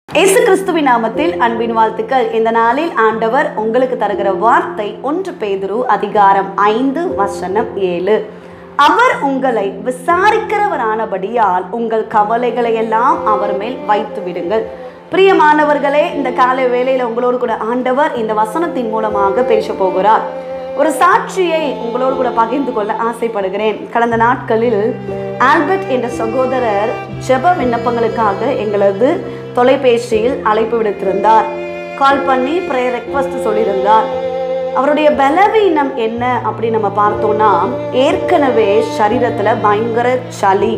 இயேசு கிறிஸ்துவின் நாமத்தில் அன்பின் வாழ்த்துக்கள் இந்த நாளில் ஆண்டவர் உங்களுக்கு தருகிற வார்த்தை ஒன்று பேதுரு அதிகாரம் ஐந்து வசனம் ஏழு அவர் உங்களை விசாரிக்கிறவரானபடியால் உங்கள் கவலைகளை எல்லாம் அவர் மேல் வைத்து விடுங்கள் பிரியமானவர்களே இந்த காலை வேளையில உங்களோடு கூட ஆண்டவர் இந்த வசனத்தின் மூலமாக பேச போகிறார் ஒரு சாட்சியை உங்களோடு கூட பகிர்ந்து கொள்ள ஆசைப்படுகிறேன் கடந்த நாட்களில் ஆல்பர்ட் என்ற சகோதரர் ஜெப விண்ணப்பங்களுக்காக எங்களது தொலைபேசியில் அழைப்பு விடுத்திருந்தார் கால் பண்ணி ப்ரேயர் ரெக்வஸ்ட் சொல்லியிருந்தார் அவருடைய பலவீனம் என்ன அப்படின்னு நம்ம பார்த்தோம்னா ஏற்கனவே சரீரத்துல பயங்கர சளி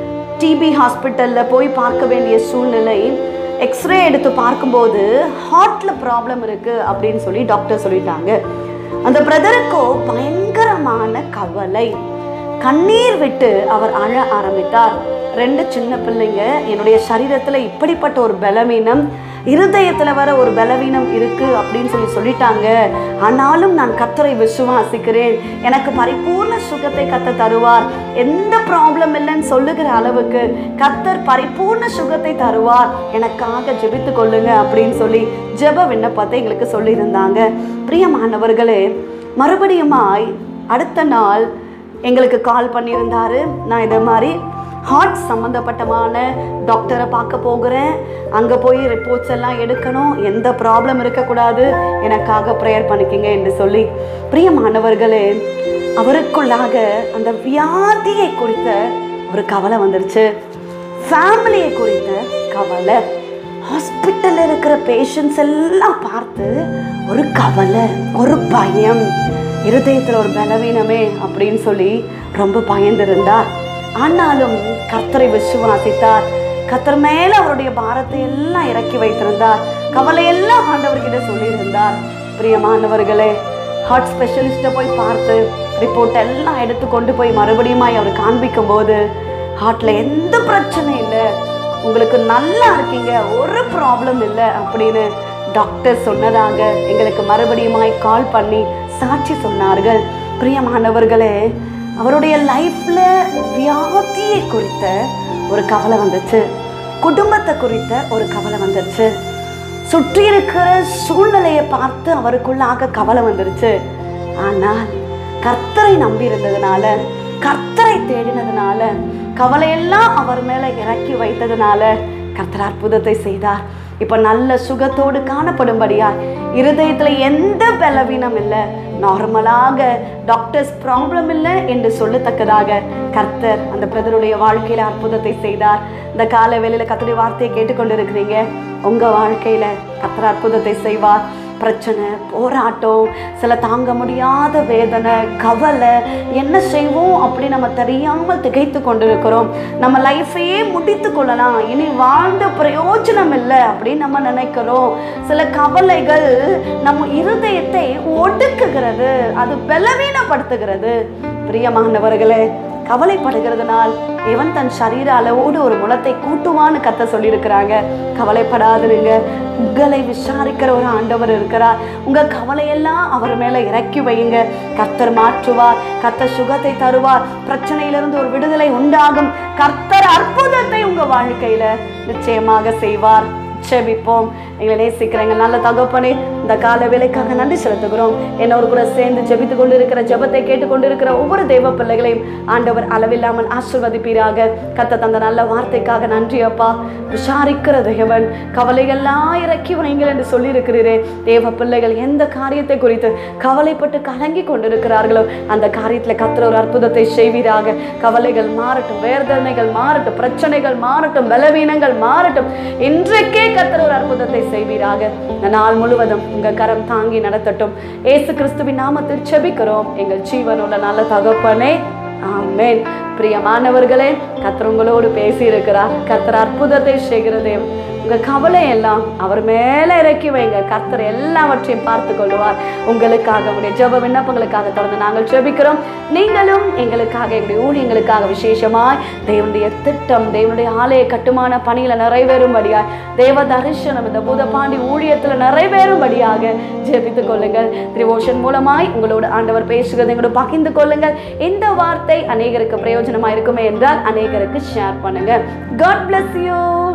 டிபி ஹாஸ்பிட்டலில் போய் பார்க்க வேண்டிய சூழ்நிலை எக்ஸ்ரே எடுத்து பார்க்கும்போது ஹார்ட்ல ப்ராப்ளம் இருக்கு அப்படின்னு சொல்லி டாக்டர் சொல்லிட்டாங்க அந்த பிரதருக்கோ பயங்கரமான கவலை கண்ணீர் விட்டு அவர் அழ ஆரம்பித்தார் ரெண்டு சின்ன பிள்ளைங்க என்னுடைய சரீரத்துல இப்படிப்பட்ட ஒரு பலவீனம் இருதயத்துல வர ஒரு பலவீனம் இருக்கு அப்படின்னு சொல்லி சொல்லிட்டாங்க ஆனாலும் நான் கத்தரை விசுவாசிக்கிறேன் எனக்கு பரிபூர்ண சுகத்தை கத்த தருவார் எந்த ப்ராப்ளம் இல்லைன்னு சொல்லுகிற அளவுக்கு கத்தர் பரிபூர்ண சுகத்தை தருவார் எனக்காக ஜெபித்து கொள்ளுங்க அப்படின்னு சொல்லி ஜெப விண்ணப்பத்தை எங்களுக்கு சொல்லியிருந்தாங்க பிரியமானவர்களே மறுபடியுமாய் அடுத்த நாள் எங்களுக்கு கால் பண்ணியிருந்தாரு நான் இதை மாதிரி ஹார்ட் சம்மந்தப்பட்டமான டாக்டரை பார்க்க போகிறேன் அங்கே போய் ரிப்போர்ட்ஸ் எல்லாம் எடுக்கணும் எந்த ப்ராப்ளம் இருக்கக்கூடாது எனக்காக ப்ரேயர் பண்ணிக்கிங்க என்று சொல்லி பிரியமானவர்களே அவருக்குள்ளாக அந்த வியாதியை குறித்த ஒரு கவலை வந்துருச்சு ஃபேமிலியை குறித்த கவலை ஹாஸ்பிட்டலில் இருக்கிற பேஷண்ட்ஸ் எல்லாம் பார்த்து ஒரு கவலை ஒரு பயம் இருதயத்தில் ஒரு பலவீனமே அப்படின்னு சொல்லி ரொம்ப பயந்திருந்தார் ஆனாலும் கர்த்தரை விசுவாசித்தார் கர்த்தர் மேல அவருடைய பாரத்தை எல்லாம் இறக்கி வைத்திருந்தார் கவலையெல்லாம் ஆண்டவர்கிட்ட சொல்லியிருந்தார் பிரியமானவர்களே ஹார்ட் ஸ்பெஷலிஸ்ட்டை போய் பார்த்து ரிப்போர்ட் எல்லாம் எடுத்து கொண்டு போய் மறுபடியும் அவர் காண்பிக்கும் போது ஹார்ட்ல எந்த பிரச்சனை இல்லை உங்களுக்கு நல்லா இருக்கீங்க ஒரு ப்ராப்ளம் இல்லை அப்படின்னு டாக்டர் சொன்னதாக எங்களுக்கு மறுபடியுமாய் கால் பண்ணி சாட்சி சொன்னார்கள் பிரியமானவர்களே அவருடைய லைஃப்ல வியாதியை குறித்த ஒரு கவலை வந்துச்சு குடும்பத்தை குறித்த ஒரு கவலை வந்துருச்சு சுற்றி இருக்கிற சூழ்நிலையை பார்த்து அவருக்குள்ளாக கவலை வந்துருச்சு ஆனால் கர்த்தரை நம்பி இருந்ததுனால கர்த்தரை தேடினதுனால கவலையெல்லாம் அவர் மேல இறக்கி வைத்ததுனால கர்த்தர் அற்புதத்தை செய்தார் இப்ப நல்ல சுகத்தோடு காணப்படும்படியா இருதயத்துல எந்த பலவீனம் இல்லை நார்மலாக டாக்டர்ஸ் ப்ராப்ளம் இல்லை என்று சொல்லத்தக்கதாக கர்த்தர் அந்த பிரதருடைய வாழ்க்கையில அற்புதத்தை செய்தார் இந்த கால வேளையில கர்த்தருடைய வார்த்தையை கேட்டுக்கொண்டு இருக்கிறீங்க உங்க வாழ்க்கையில கர்த்தர் அற்புதத்தை செய்வார் பிரச்சனை போராட்டம் சில தாங்க முடியாத வேதனை கவலை என்ன செய்வோம் அப்படி நம்ம தெரியாமல் திகைத்து கொண்டிருக்கிறோம் நம்ம லைஃபையே முடித்து கொள்ளலாம் இனி வாழ்ந்த பிரயோஜனம் இல்லை அப்படின்னு நம்ம நினைக்கிறோம் சில கவலைகள் நம்ம இருதயத்தை ஒடுக்குகிறது அது பலவீனப்படுத்துகிறது பிரியமானவர்களே கவலைப்படுகிறதுனால் இவன் தன் சரீர அளவோடு ஒரு முளத்தை கூட்டுவான்னு கத்த சொல்லியிருக்கிறாங்க கவலைப்படாதுங்க உங்களை விசாரிக்கிற ஒரு ஆண்டவர் இருக்கிறார் உங்க கவலையெல்லாம் அவர் மேல இறக்கி வையுங்க கர்த்தர் மாற்றுவார் கர்த்தர் சுகத்தை தருவார் பிரச்சனையிலிருந்து ஒரு விடுதலை உண்டாகும் கர்த்தர் அற்புதத்தை உங்க வாழ்க்கையில நிச்சயமாக செய்வார் செபிப்போம் எங்களை நேசிக்கிற எங்கள் நல்ல தகப்பனே இந்த கால வேலைக்காக நன்றி செலுத்துகிறோம் என்னோடு கூட சேர்ந்து ஜெபித்து கொண்டு இருக்கிற ஜெபத்தை கேட்டுக்கொண்டு இருக்கிற ஒவ்வொரு தெய்வ பிள்ளைகளையும் ஆண்டவர் அளவில்லாமல் ஆசிர்வதிப்பீராக கத்த தந்த நல்ல வார்த்தைக்காக நன்றி அப்பா விசாரிக்கிற தேவன் கவலைகள்லாம் இறக்கி வைங்கள் என்று சொல்லியிருக்கிறீரே தேவ பிள்ளைகள் எந்த காரியத்தை குறித்து கவலைப்பட்டு கலங்கி கொண்டிருக்கிறார்களோ அந்த காரியத்தில் கத்துற ஒரு அற்புதத்தை செய்வீராக கவலைகள் மாறட்டும் வேர்தனைகள் மாறட்டும் பிரச்சனைகள் மாறட்டும் பலவீனங்கள் மாறட்டும் இன்றைக்கே கத்துற ஒரு அற்புதத்தை செய்வீராக இந்த நாள் முழுவதும் உங்க கரம் தாங்கி நடத்தட்டும் ஏசு கிறிஸ்துவின் நாமத்தில் செபிக்கிறோம் எங்கள் ஜீவனுள்ள நல்ல தகப்பனே ஆமென் பிரியமானவர்களே கத்தர் உங்களோடு பேசி இருக்கிறார் கத்தர் அற்புதத்தை செய்கிறதே உங்க கவலை எல்லாம் அவர் மேல இறக்கி வைங்க கர்த்தர் எல்லாவற்றையும் பார்த்து கொள்வார் உங்களுக்காக உங்களுடைய ஜெப விண்ணப்பங்களுக்காக தொடர்ந்து நாங்கள் ஜெபிக்கிறோம் நீங்களும் எங்களுக்காக எங்களுடைய ஊழியங்களுக்காக விசேஷமாய் தேவனுடைய திட்டம் தேவனுடைய ஆலய கட்டுமான பணியில நிறைவேறும்படியாய் தேவ தரிசனம் இந்த பூதபாண்டி ஊழியத்துல நிறைவேறும்படியாக ஜெபித்துக் கொள்ளுங்கள் திரிவோஷன் மூலமாய் உங்களோடு ஆண்டவர் பேசுகிறதை எங்களோட பகிர்ந்து கொள்ளுங்கள் இந்த வார்த்தை அநேகருக்கு பிரயோஜனமா இருக்குமே என்றால் அநேகருக்கு ஷேர் பண்ணுங்க காட் bless you